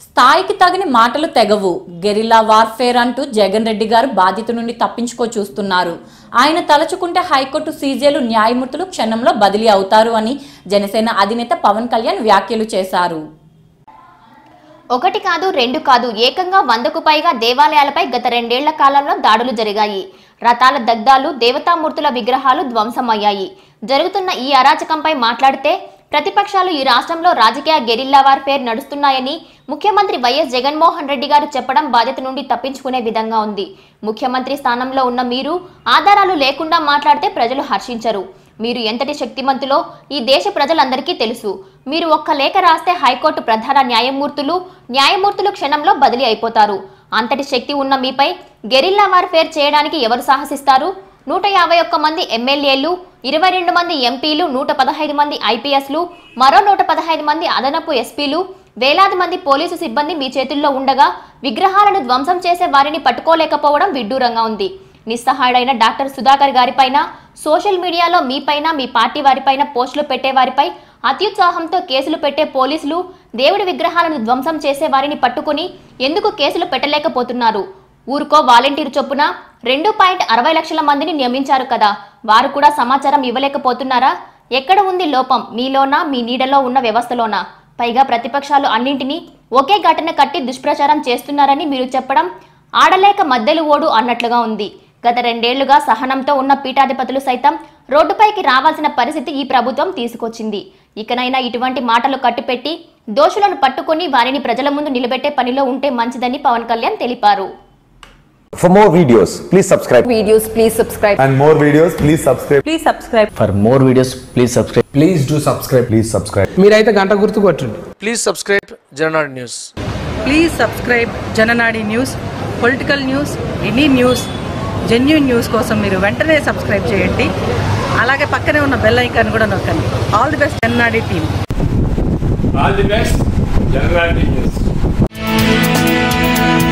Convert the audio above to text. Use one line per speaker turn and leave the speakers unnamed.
స్థాయికి తగిన మాటలు తెగవు గెరిల్లా వార్ఫేర్ అంటూ జగన్ రెడ్డి గారు బాధ్యత నుండి తప్పించుకో చూస్తున్నారు ఆయన తలచుకుంటే హైకోర్టు సీజేలు న్యాయమూర్తులు క్షణంలో బదిలీ అవుతారు అని జనసేన అధినేత పవన్ కళ్యాణ్ వ్యాఖ్యలు చేశారు
ఒకటి కాదు రెండు కాదు ఏకంగా వందకు పైగా దేవాలయాలపై గత రెండేళ్ల కాలంలో దాడులు జరిగాయి రథాల దగ్ధాలు దేవతామూర్తుల విగ్రహాలు ధ్వంసమయ్యాయి జరుగుతున్న ఈ అరాచకంపై మాట్లాడితే ప్రతిపక్షాలు ఈ రాష్ట్రంలో రాజకీయ గెరిల్లా వార్ఫేర్ నడుస్తున్నాయని ముఖ్యమంత్రి వైఎస్ జగన్మోహన్ రెడ్డి గారు చెప్పడం బాధ్యత నుండి తప్పించుకునే విధంగా ఉంది ముఖ్యమంత్రి స్థానంలో ఉన్న మీరు ఆధారాలు లేకుండా మాట్లాడితే ప్రజలు హర్షించరు మీరు ఎంతటి శక్తిమంతులో ఈ దేశ ప్రజలందరికీ తెలుసు మీరు ఒక్క లేఖ రాస్తే హైకోర్టు ప్రధాన న్యాయమూర్తులు న్యాయమూర్తులు క్షణంలో బదిలీ అయిపోతారు అంతటి శక్తి ఉన్న మీపై గెరిల్లా వార్ఫేర్ చేయడానికి ఎవరు సాహసిస్తారు నూట యాభై ఒక్క మంది ఎమ్మెల్యేలు ఇరవై రెండు మంది ఎంపీలు నూట పదహైదు మంది ఐపీఎస్లు మరో నూట పదహైదు మంది అదనపు ఎస్పీలు వేలాది మంది పోలీసు సిబ్బంది మీ చేతుల్లో ఉండగా విగ్రహాలను ధ్వంసం చేసే వారిని పట్టుకోలేకపోవడం విడ్డూరంగా ఉంది నిస్సహాయుడైన డాక్టర్ సుధాకర్ గారిపైన సోషల్ మీడియాలో మీపైన మీ పార్టీ వారిపైన పోస్టులు పెట్టే వారిపై అత్యుత్సాహంతో కేసులు పెట్టే పోలీసులు దేవుడి విగ్రహాలను ధ్వంసం చేసే వారిని పట్టుకుని ఎందుకు కేసులు పెట్టలేకపోతున్నారు ఊరుకో వాలంటీర్ చొప్పున రెండు పాయింట్ అరవై లక్షల మందిని నియమించారు కదా వారు కూడా సమాచారం ఇవ్వలేకపోతున్నారా ఎక్కడ ఉంది లోపం మీలోనా మీ నీడలో ఉన్న వ్యవస్థలోనా పైగా ప్రతిపక్షాలు అన్నింటినీ ఒకే ఘటన కట్టి దుష్ప్రచారం చేస్తున్నారని మీరు చెప్పడం ఆడలేక మద్దెలు ఓడు అన్నట్లుగా ఉంది గత రెండేళ్లుగా సహనంతో ఉన్న పీఠాధిపతులు సైతం రోడ్డుపైకి రావాల్సిన పరిస్థితి ఈ ప్రభుత్వం తీసుకొచ్చింది ఇకనైనా ఇటువంటి మాటలు కట్టిపెట్టి దోషులను పట్టుకొని వారిని ప్రజల ముందు నిలబెట్టే పనిలో ఉంటే మంచిదని పవన్ కళ్యాణ్ తెలిపారు
For more videos, please subscribe.
videos, please subscribe.
and more videos, please subscribe.
Please subscribe.
For more videos, please subscribe.
Please do subscribe. Please subscribe.
మీరైతే గంట గుర్తు కొట్టండి
please subscribe Jananadu news
Please subscribe Jananadi News, political news any news genuine news కోసం మీరు వెంటనే subscribe చేయండి అలాగే పక్కనే ఉన్న బెల్ ఐకాన్ కూడా నొక్కండి all the best Jananadi team
All the best, General News.